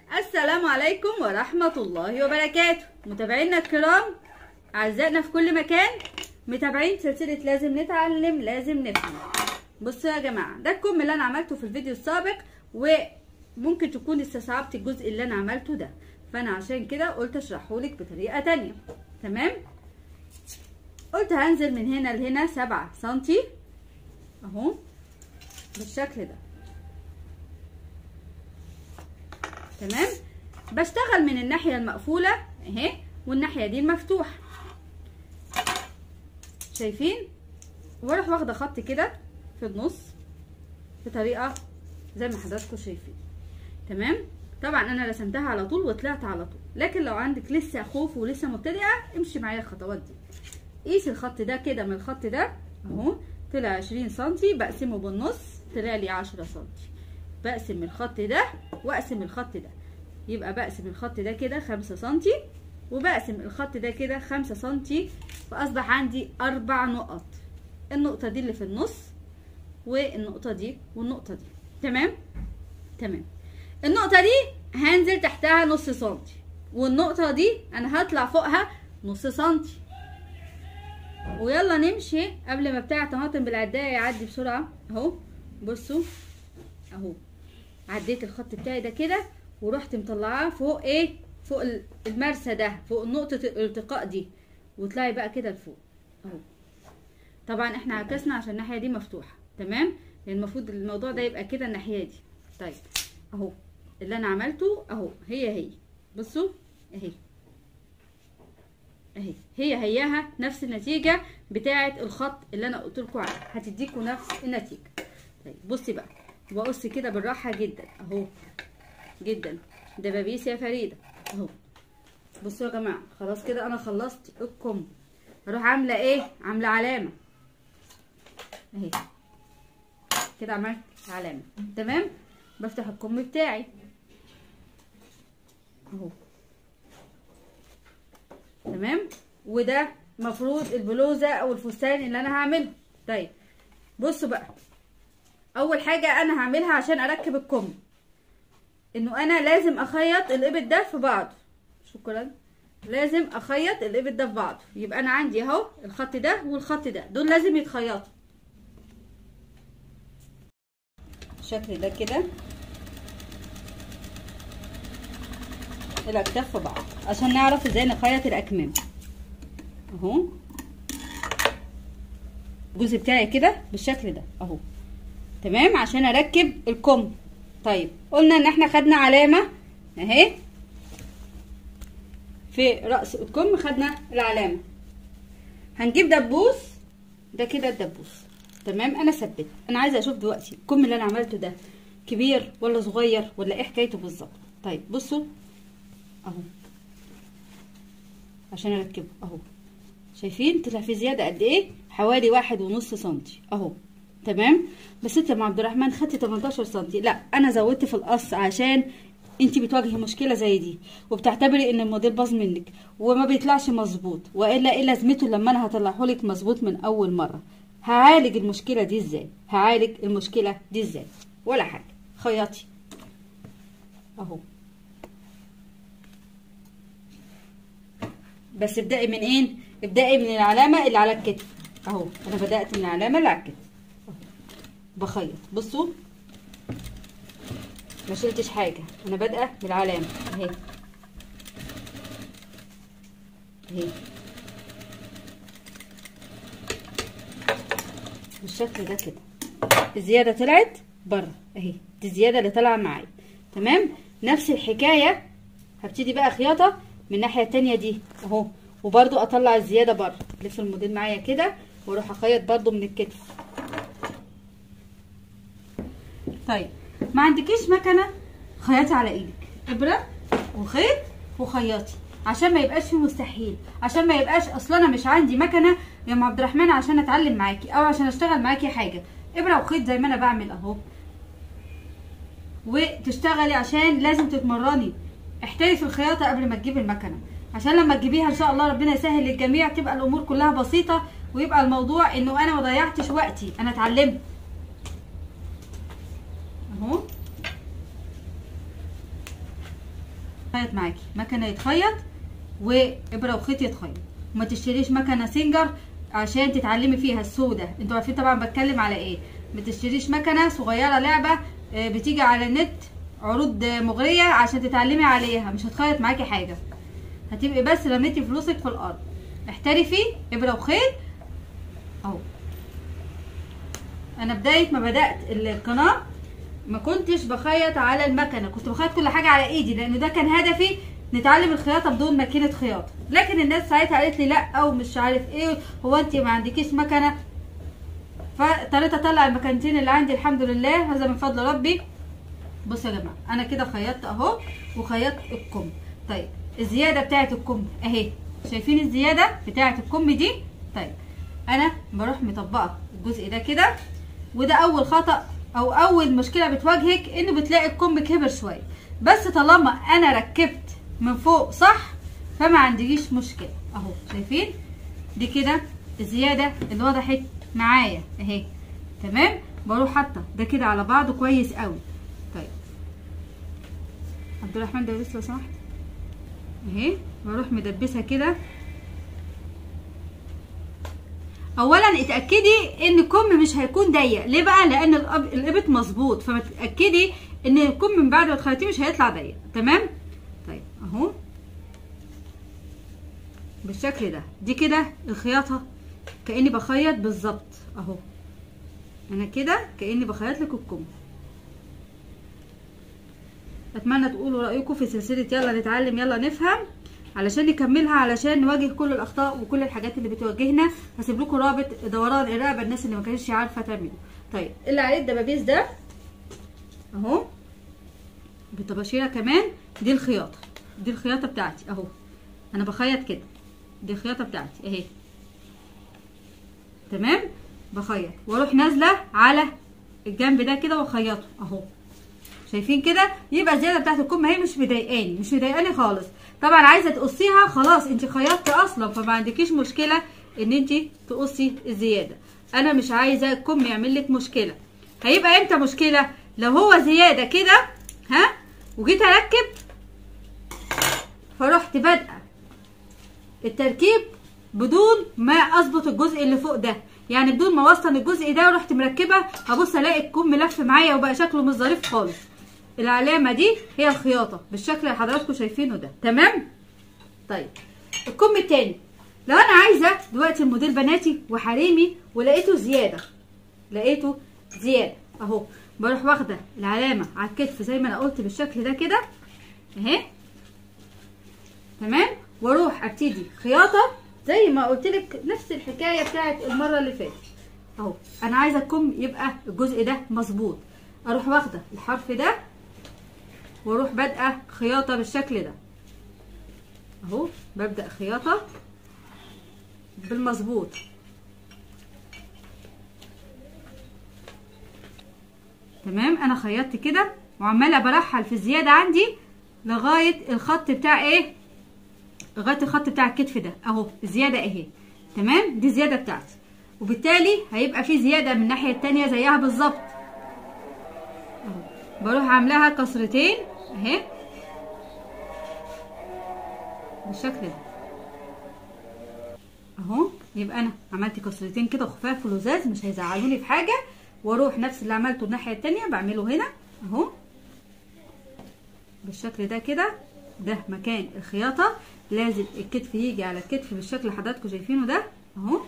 السلام عليكم ورحمة الله وبركاته متابعينا الكرام أعزائنا في كل مكان متابعين سلسلة لازم نتعلم لازم نفهم بصوا يا جماعة ده الكم اللي أنا عملته في الفيديو السابق وممكن تكون استصعبت الجزء اللي أنا عملته ده فأنا عشان كده قلت أشرحهولك بطريقة تانية تمام قلت هنزل من هنا لهنا سبعة سنتي اهو بالشكل ده تمام بشتغل من الناحية المقفولة اهي والناحية دي المفتوحة شايفين واروح واخدة خط كده في النص بطريقة زي ما حضراتكم شايفين تمام طبعا انا رسمتها على طول وطلعت على طول لكن لو عندك لسه خوف ولسه مبتدئة امشي معايا الخطوات دي قيس الخط ده كده من الخط ده اهو طلع عشرين سنتي بقسمه بالنص طلع لي عشرة سنتي بقسم الخط ده واقسم الخط ده يبقى بقسم الخط ده كده خمسة سنتي وبقسم الخط ده كده خمسة سنتي فاصبح عندي اربع نقط النقطة دي اللي في النص والنقطة دي والنقطة دي تمام تمام النقطة دي هنزل تحتها نص سنتي والنقطة دي انا هطلع فوقها نص سنتي ويلا نمشي قبل ما بتاع الطماطم بالعدايه يعدي بسرعه اهو بصوا اهو عديت الخط بتاعي ده كده ورحت مطلعاه فوق ايه فوق المرسى ده فوق نقطه الالتقاء دي وطلعي بقى كده لفوق اهو طبعا احنا عكسنا عشان الناحيه دي مفتوحه تمام المفروض الموضوع ده يبقى كده الناحيه دي طيب اهو اللي انا عملته اهو هي هي بصوا اهي اهي هي هياها نفس النتيجة بتاعة الخط اللي انا قلت لكم عليه هتديكوا نفس النتيجة طيب بصي بقى بقص كده بالراحة جدا اهو جدا دبابيس يا فريدة اهو بصوا يا جماعة خلاص كده انا خلصت الكم هروح عاملة ايه عاملة علامة اهي كده عملت علامة تمام بفتح الكم بتاعي اهو تمام وده مفروض البلوزه او الفستان اللي انا هعمله طيب بصوا بقى اول حاجه انا هعملها عشان اركب الكم انه انا لازم اخيط الابط ده في بعضه شكرا لازم اخيط الابط ده في بعضه يبقى انا عندي اهو الخط ده والخط ده دول لازم يتخيطوا الشكل ده كده الاكتاف في بعض عشان نعرف ازاي نخيط الاكمام اهو الجزء بتاعي كده بالشكل ده اهو تمام عشان اركب الكم طيب قلنا ان احنا خدنا علامه اهي في راس الكم خدنا العلامه هنجيب دبوس ده كده الدبوس تمام انا ثبت انا عايزه اشوف دلوقتي الكم اللي انا عملته ده كبير ولا صغير ولا ايه حكايته بالظبط طيب بصوا اهو عشان اركبه اهو شايفين طلع في زياده قد ايه حوالي واحد ونص سنتي اهو تمام بس انت يا عبد الرحمن خدتي 18 سنتي لا انا زودت في القص عشان انت بتواجهي مشكله زي دي وبتعتبري ان الموديل باظ منك وما بيطلعش مظبوط والا ايه لازمته لما انا هطلعه لك مظبوط من اول مره هعالج المشكله دي ازاي هعالج المشكله دي ازاي ولا حاجه خيطي اهو بس ابدأي من ايه ابدأي من العلامة اللي على الكتف اهو انا بدأت من العلامة اللي على الكتف بخيط بصوا ما شلتش حاجة انا بادئة بالعلامة اهي اهي بالشكل ده كده الزيادة طلعت بره اهي دي الزيادة اللي طالعة معايا تمام نفس الحكاية هبتدي بقى خياطة من الناحيه التانية دي اهو وبرده اطلع الزياده بره لف الموديل معايا كده واروح اخيط برده من الكتف طيب ما عندكيش مكنه خيطي على ايدك ابره وخيط وخيطي عشان ما يبقاش في مستحيل عشان ما يبقاش اصلا انا مش عندي مكنه يا ام عبد الرحمن عشان اتعلم معاكي او عشان اشتغل معاكي حاجه ابره وخيط زي ما انا بعمل اهو وتشتغلي عشان لازم تتمرني احتري في الخياطه قبل ما تجيبي المكنه عشان لما تجيبيها ان شاء الله ربنا يسهل للجميع تبقى الامور كلها بسيطه ويبقى الموضوع انه انا ما ضيعتش وقتي انا اتعلمت اهو خيط معاكي مكنه يتخيط وابره وخيط يتخيط وما تشتريش مكنه سنجر عشان تتعلمي فيها السودة انتوا عارفين طبعا بتكلم على ايه ما تشتريش مكنه صغيره لعبه آه، بتيجي على النت عروض آه، مغريه عشان تتعلمي عليها مش هتخيط معاكي حاجه هتبقي بس رميتي فلوسك في الارض احترفي ابره وخيط اهو انا بدايه ما بدات القناه ما كنتش بخيط على المكنه كنت بخيط كل حاجه على ايدي لان ده كان هدفي نتعلم الخياطه بدون ماكينه خياطه لكن الناس ساعتها قالت لي لا او مش عارف ايه هو انت ما عندكيش مكنه فاضطريت اطلع المكانتين اللي عندي الحمد لله هذا من فضل ربي بصوا يا جماعه انا كده خيطت اهو وخيطت الكم طيب الزياده بتاعه الكم اهي شايفين الزياده بتاعه الكم دي طيب انا بروح مطبقه الجزء ده كده وده اول خطا او اول مشكله بتواجهك انه بتلاقي الكم كبر شويه بس طالما انا ركبت من فوق صح فما عنديش مشكله اهو شايفين دي كده الزياده اللي وضحت معايا اهي تمام بروح حاطه ده كده على بعضه كويس قوي طيب عبد الرحمن ده لو سمحت اهي بروح مدبسها كده اولا اتاكدي ان الكم مش هيكون ضيق ليه بقى لان الأب- الابط مظبوط فما تتاكدي ان الكم من بعد ما تخيطيه مش هيطلع ضيق تمام طيب اهو بالشكل ده دي كده الخياطه كاني بخيط بالظبط اهو انا كده كاني بخيط لك الكم اتمنى تقولوا رايكم في سلسله يلا نتعلم يلا نفهم علشان نكملها علشان نواجه كل الاخطاء وكل الحاجات اللي بتواجهنا هسيب لكم رابط دوران الرقبه الناس اللي ما كانتش عارفه تعمله طيب اللي عليه الدبابيس ده اهو بالطباشيره كمان دي الخياطه دي الخياطه بتاعتي اهو انا بخيط كده دي الخياطه بتاعتي اهي تمام بخيط واروح نازله على الجنب ده كده واخيطه اهو شايفين كده يبقى الزياده بتاعت الكم هي مش مضايقاني مش مضايقاني خالص طبعا عايزه تقصيها خلاص انت خيطتي اصلا فما عندكيش مشكله ان انت تقصي الزياده انا مش عايزه الكم يعمل لك مشكله هيبقى امتى مشكله لو هو زياده كده ها وجيت اركب فرحت بادئه التركيب بدون ما اظبط الجزء اللي فوق ده يعني بدون ما اوصل الجزء ده ورحت مركبه هبص الاقي الكم لف معايا وبقى شكله مش ظريف خالص العلامه دي هي الخياطه بالشكل اللي حضراتكم شايفينه ده تمام طيب الكم التاني لو انا عايزه دلوقتي الموديل بناتي وحريمي ولقيته زياده لقيته زياده اهو بروح واخده العلامه على الكتف زي ما انا قلت بالشكل ده كده اهي تمام واروح ابتدي خياطه زي ما قلت لك نفس الحكايه بتاعت المره اللي فاتت اهو انا عايزه الكم يبقى الجزء ده مظبوط اروح واخده الحرف ده واروح بادئه خياطه بالشكل ده اهو ببدا خياطه بالمظبوط تمام انا خيطت كده وعماله برحل في الزياده عندي لغايه الخط بتاع ايه لغايه الخط بتاع الكتف ده اهو الزياده اهي تمام دي زياده بتاعتي وبالتالي هيبقى في زياده من الناحيه التانية زيها بالظبط اهو بروح عاملاها كسرتين اهي بالشكل ده اهو يبقى انا عملت كسرتين كده خفاف ولزاز مش هيزعلوني في حاجه واروح نفس اللي عملته الناحيه التانية بعمله هنا اهو بالشكل ده كده ده مكان الخياطه لازم الكتف يجي على الكتف بالشكل اللي حضراتكم شايفينه ده اهو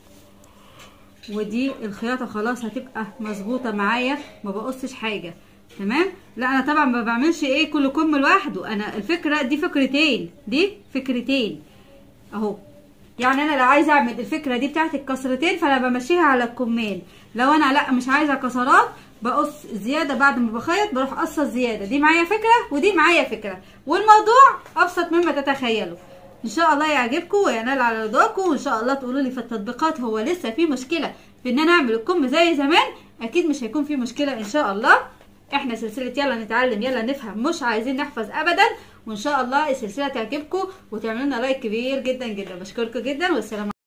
ودي الخياطه خلاص هتبقى مظبوطه معايا ما بقصش حاجه تمام لا انا طبعا ما بعملش ايه كل كم لوحده انا الفكره دي فكرتين دي فكرتين اهو يعني انا لو عايزه اعمل الفكره دي بتاعت الكسرتين فانا بمشيها على الكمين لو انا لا مش عايزه كسرات بقص زياده بعد ما بخيط بروح قصه الزياده دي معايا فكره ودي معايا فكره والموضوع ابسط مما تتخيلوا ان شاء الله يعجبكم وينال على رضاكم وان شاء الله تقولوا لي في التطبيقات هو لسه في مشكله في ان انا اعمل الكم زي زمان اكيد مش هيكون في مشكله ان شاء الله احنا سلسله يلا نتعلم يلا نفهم مش عايزين نحفظ ابدا وان شاء الله السلسله تعجبكم وتعملوا لنا لايك كبير جدا جدا بشكركم جدا والسلام